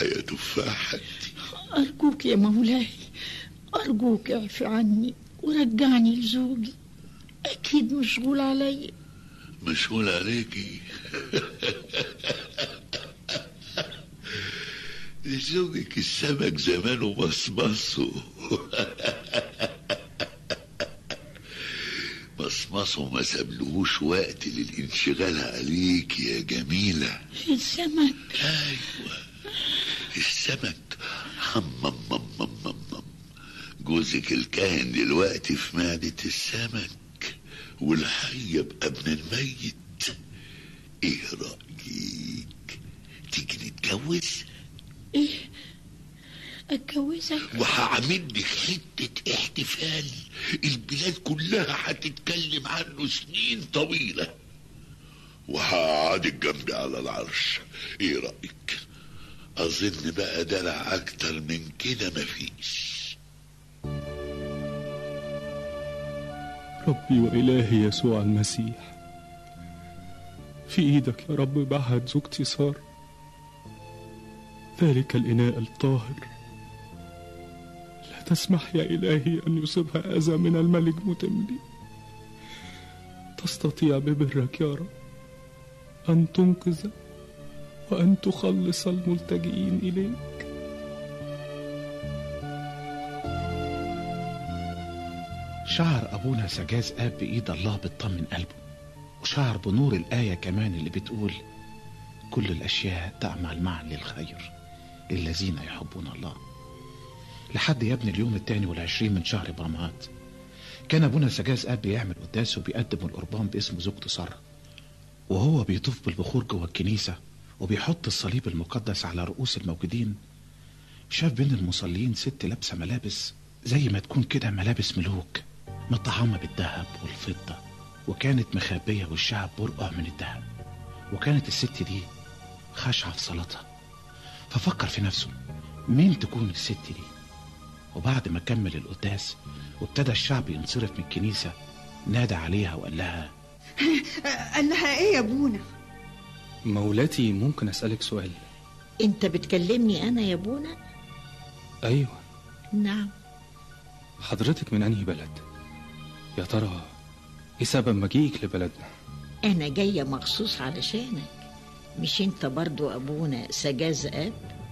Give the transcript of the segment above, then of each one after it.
يا تفاحتي أرجوك يا مولاي أرجوك اعفي عني ورجعني لزوجي أكيد مشغول عليا مشغول عليكي زوجك السمك زمانه مصمصه مصمصه ما سابلهوش وقت للانشغال عليك يا جميلة السمك ايوه السمك هم هم هم هم هم هم. جوزك الكاهن دلوقتي في معدة السمك والحي يبقى ابن الميت ايه رأيك تيجي نتجوز إيه أتجوزك وهعمل لك حتة احتفال البلاد كلها هتتكلم عنه سنين طويلة وهقعدك جنبي على العرش ايه رأيك اظن بقى دلع اكتر من كده مفيش ربي وإلهي يسوع المسيح في إيدك يا رب بعهد زوجتي سارة ذلك الإناء الطاهر لا تسمح يا إلهي أن يصيبها أذى من الملك متملي تستطيع ببرك يا رب أن تنقذ وأن تخلص الملتجئين إليك شعر أبونا سجاز آب بإيد الله بتطمن قلبه وشعر بنور الآية كمان اللي بتقول كل الأشياء تعمل معا للخير للذين يحبون الله لحد يا ابني اليوم الثاني والعشرين من شهر برمهات كان أبونا سجاز آب بيعمل قداس وبيقدم القربان باسم زوجته سارة وهو بيطوف بالبخور جوه الكنيسة وبيحط الصليب المقدس على رؤوس الموجودين شاف بين المصلين ست لابسة ملابس زي ما تكون كده ملابس ملوك مطعمة بالذهب والفضة وكانت مخبية وشها برقع من الذهب وكانت الست دي خاشعة في صلاتها ففكر في نفسه مين تكون الست دي وبعد ما كمل القداس وابتدى الشعب ينصرف من الكنيسة نادى عليها وقال لها قال لها ايه يا ابونا مولاتي ممكن أسألك سؤال أنت بتكلمني أنا يا بونا أيوة نعم حضرتك من أنهي بلد يا ترى إيه سبب مجيئك لبلدنا أنا جاية مخصوص علشانك مش أنت برضو أبونا سجاز أب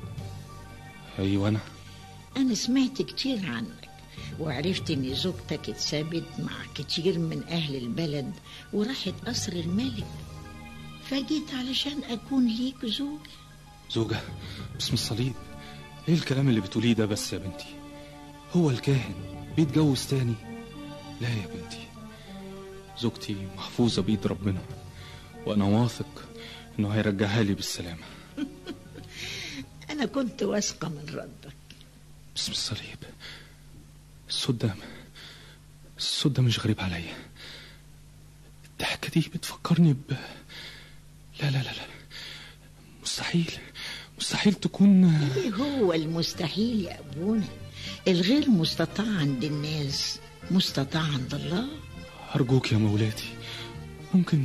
أيوة أنا أنا سمعت كتير عنك وعرفت إن زوجتك اتسابت مع كتير من أهل البلد وراحت قصر الملك فجيت علشان أكون ليك زوج زوجة باسم الصليب ايه الكلام اللي بتقوليه ده بس يا بنتي هو الكاهن بيتجوز تاني لا يا بنتي زوجتي محفوظة بإيد ربنا وأنا واثق إنه هيرجعها لي بالسلامة أنا كنت واثقة من ردك باسم الصليب الصوت ده الصوت ده مش غريب عليا الضحكة دي بتفكرني ب لا لا لا لا مستحيل مستحيل تكون إيه هو المستحيل يا أبونا الغير مستطاع عند الناس مستطاع عند الله أرجوك يا مولاتي ممكن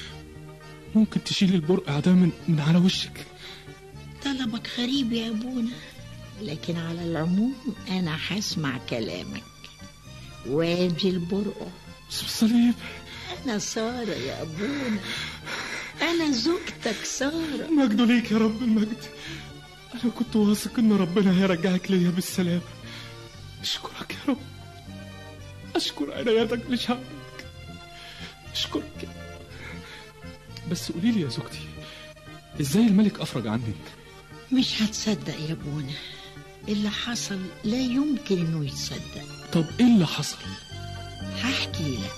ممكن تشيل البرقع ده من, من على وشك طلبك غريب يا أبونا لكن على العموم أنا هسمع كلامك وادي البرقع باسم الصليب أنا سارة يا أبونا أنا زوجتك سارة مجد ليك يا رب المجد أنا كنت واثق إن ربنا هيرجعك ليا بالسلامة أشكرك يا رب أشكر عنايتك لشعبك أشكرك بس قولي لي يا زوجتي إزاي الملك أفرج عنك مش هتصدق يا أبونا اللي حصل لا يمكن إنه يتصدق طب إيه اللي حصل هحكي لك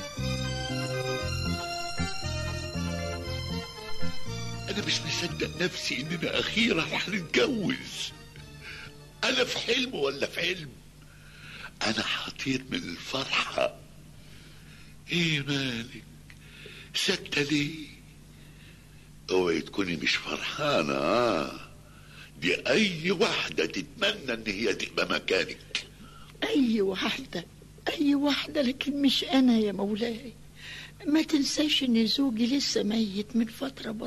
انا مش مصدق نفسي اننا اخيرا رح نتجوز انا في حلم ولا في علم انا هطير من الفرحة ايه مالك ساكتة ليه اوعي تكوني مش فرحانة آه. دي اي واحدة تتمنى ان هي تبقى مكانك أي واحدة أي واحدة لكن مش أنا يا مولاي ما تنساش إن زوجي لسه ميت من فترة